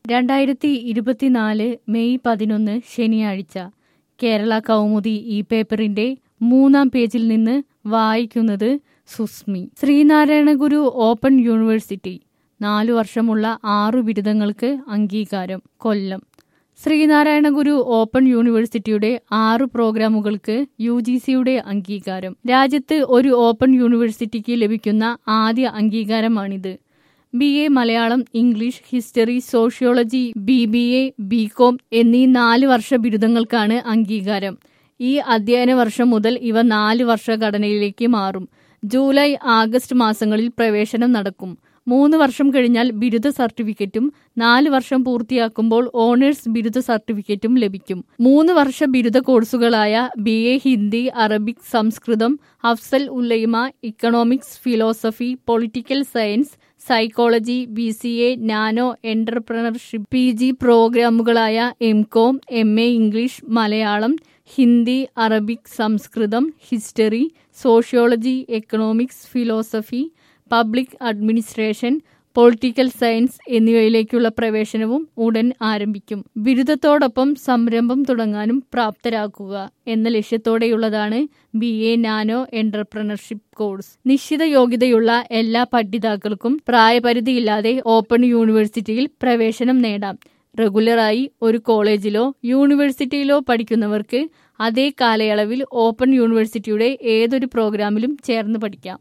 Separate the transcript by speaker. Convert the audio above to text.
Speaker 1: രണ്ടായിരത്തി ഇരുപത്തിനാല് മെയ് പതിനൊന്ന് ശനിയാഴ്ച കേരള കൗമുദി ഈ പേപ്പറിന്റെ മൂന്നാം പേജിൽ നിന്ന് വായിക്കുന്നത് സുസ്മി ശ്രീനാരായണ ഗുരു ഓപ്പൺ യൂണിവേഴ്സിറ്റി നാലു വർഷമുള്ള ആറു ബിരുദങ്ങൾക്ക് അംഗീകാരം കൊല്ലം ശ്രീനാരായണ ഗുരു ഓപ്പൺ യൂണിവേഴ്സിറ്റിയുടെ ആറു പ്രോഗ്രാമുകൾക്ക് യു ജി സിയുടെ അംഗീകാരം രാജ്യത്ത് ഒരു ഓപ്പൺ യൂണിവേഴ്സിറ്റിക്ക് ലഭിക്കുന്ന ആദ്യ അംഗീകാരമാണിത് B A Malayalam English history sociology B B A B com എന്നീ നാല് വർഷ ബിരുദങ്ങൾക്കാണ് അംഗീകാരം ഈ അധ്യയന വർഷം മുതൽ ഇവ നാല് വർഷ ഘടനയിലേക്ക് മാറും ജൂലൈ ആഗസ്റ്റ് മാസങ്ങളിൽ പ്രവേശനം നടക്കും മൂന്ന് വർഷം കഴിഞ്ഞാൽ ബിരുദ സർട്ടിഫിക്കറ്റും നാല് വർഷം പൂർത്തിയാക്കുമ്പോൾ ഓണേഴ്സ് ബിരുദ സർട്ടിഫിക്കറ്റും ലഭിക്കും മൂന്ന് വർഷ ബിരുദ കോഴ്സുകളായ B A Hindi Arabic Sanskrit Afzal Ulama economics philosophy political science psychology B C A nano entrepreneurship P G പ്രോഗ്രാമുകളായ M com M A English Malayalam Hindi Arabic Sanskrit history sociology economics philosophy public administration political science എന്നിവയിലേക്കുള്ള പ്രവേശനവും ഉടൻ ആരംഭിക്കും ബിരുദത്തോടൊപ്പം സംരംഭം തുടങ്ങാനും പ്രാപ്തരാക്കുക എന്ന ലക്ഷ്യത്തോടെയുള്ളതാണ് B A nano entrepreneurship course നിശ്ചിത യോഗ്യതയുള്ള എല്ലാ പഠിതാക്കൾക്കും പ്രായപരിധിയില്ലാതെ ഓപ്പൺ യൂണിവേഴ്സിറ്റിയിൽ പ്രവേശനം നേടാം റെഗുലറായി ഒരു കോളേജിലോ യൂണിവേഴ്സിറ്റിയിലോ പഠിക്കുന്നവർക്ക് അതേ കാലയളവിൽ ഓപ്പൺ യൂണിവേഴ്സിറ്റിയുടെ ഏതൊരു പ്രോഗ്രാമിലും ചേർന്ന് പഠിക്കാം